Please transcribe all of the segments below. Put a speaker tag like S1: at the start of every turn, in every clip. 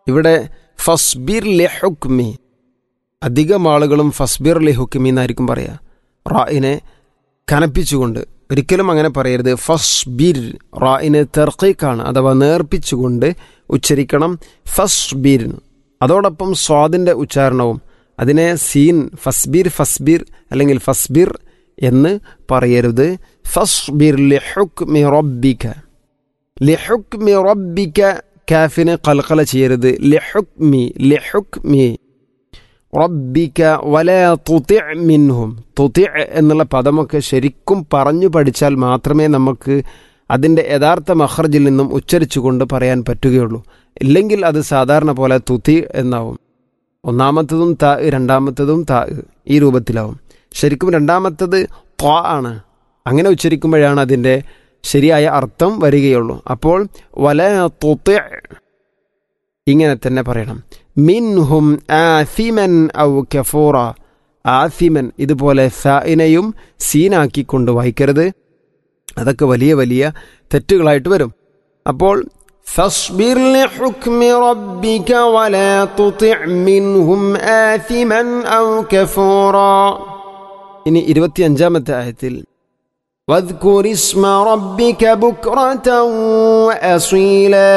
S1: ഇവിടെ ഫസ്ബിർ ലി ഹുക്മി അധികം ആളുകളും ഫസ്ബിർ ലി ഹുക്മി എന്നായിരിക്കും പറയുക റായിനെ കനപ്പിച്ചുകൊണ്ട് ഒരിക്കലും അങ്ങനെ പറയരുത് ഫസ്ബിർ റായിന് തെർക്കീക്കാണ് അഥവാ നേർപ്പിച്ചുകൊണ്ട് ഉച്ചരിക്കണം ഫസ്ബിർ അതോടൊപ്പം സ്വാദിൻ്റെ ഉച്ചാരണവും അതിനെ സീൻ ഫസ്ബിർ ഫസ്ബിർ അല്ലെങ്കിൽ ഫസ്ബിർ എന്ന് പറയരുത് ഫസ്ബിർ ലിഹുക്മി റബ്ബിക ലിഹുക്മി റബ്ബിക കാഫിന് കൽക്കല ചെയ്യരുത് ലിഹുക്മി ലിഹുക്മി റബ്ബിക വല തുതി മിൻഹും തുതി എന്നുള്ള പദമൊക്കെ ശരിക്കും പറഞ്ഞു പഠിച്ചാൽ മാത്രമേ നമുക്ക് അതിൻ്റെ യഥാർത്ഥ മഹ്റജിൽ നിന്നും ഉച്ചരിച്ചുകൊണ്ട് പറയാൻ പറ്റുകയുള്ളൂ ഇല്ലെങ്കിൽ അത് സാധാരണ പോലെ തുതി എന്നാവും ഒന്നാമത്തതും താ രണ്ടാമത്തതും താ ഈ രൂപത്തിലാവും ശരിക്കും രണ്ടാമത്തത് ത്വാ ആണ് അങ്ങനെ ഉച്ചരിക്കുമ്പോഴാണ് അതിൻ്റെ ശരിയായ അർത്ഥം വരികയുള്ളൂ അപ്പോൾ വല തുതി ഇങ്ങനെ തന്നെ പറയണം മിൻഹും ആസിമൻ ഔ കഫൂറ ആസിമൻ ഇതുപോലെ സായിനെയും സീനാക്കിക്കൊണ്ട് വായിക്കരുത് അതൊക്കെ വലിയ വലിയ തെറ്റുകളായിട്ട് വരും അപ്പോൾ فاصبر لحكم ربك ولا تطع منهم آثما أو كفورا ഇനി ഇരുപത്തിയഞ്ചാമത്തെ ആയത്തിൽ واذكر اسم ربك بكرة وأصيلا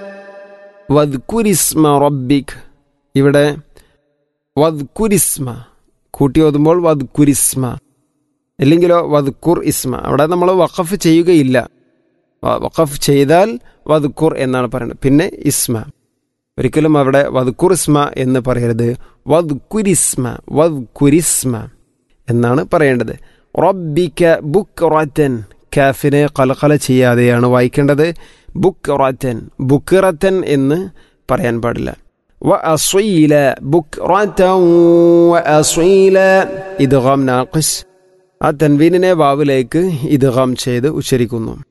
S1: വദ്കുരിസ്മ റബ്ബിക് ഇവിടെ വദ്കുരിസ്മ കൂട്ടി ഓതുമ്പോൾ വദ്കുരിസ്മ ഇല്ലെങ്കിലോ വദ്കുർ ഇസ്മ അവിടെ നമ്മൾ വഖഫ് ചെയ്യുകയില്ല വഖഫ് ചെയ്താൽ വദ്കുർ എന്നാണ് പറയുന്നത് പിന്നെ ഇസ്മ ഒരിക്കലും അവിടെ വദ്കുർ ഇസ്മ എന്ന് പറയരുത് വദ്കുരിസ്മ വദ്കുരിസ്മ എന്നാണ് പറയേണ്ടത് റബ്ബിക്ക ബുക്ക് റത്തൻ കാഫിനെ കലകല ചെയ്യാതെയാണ് വായിക്കേണ്ടത് ബുക്റത്തൻ ബുക്റത്തൻ എന്ന് പറയാൻ പാടില്ല വ അസ്വീല ബുക്റത്തൻ വ അസ്വീല ഇദ്ഗാം നാഖിസ് ആ തൻവീനിനെ വാവിലേക്ക് ഇദ്ഗാം ചെയ്ത് ഉച്ചരിക്കുന്നു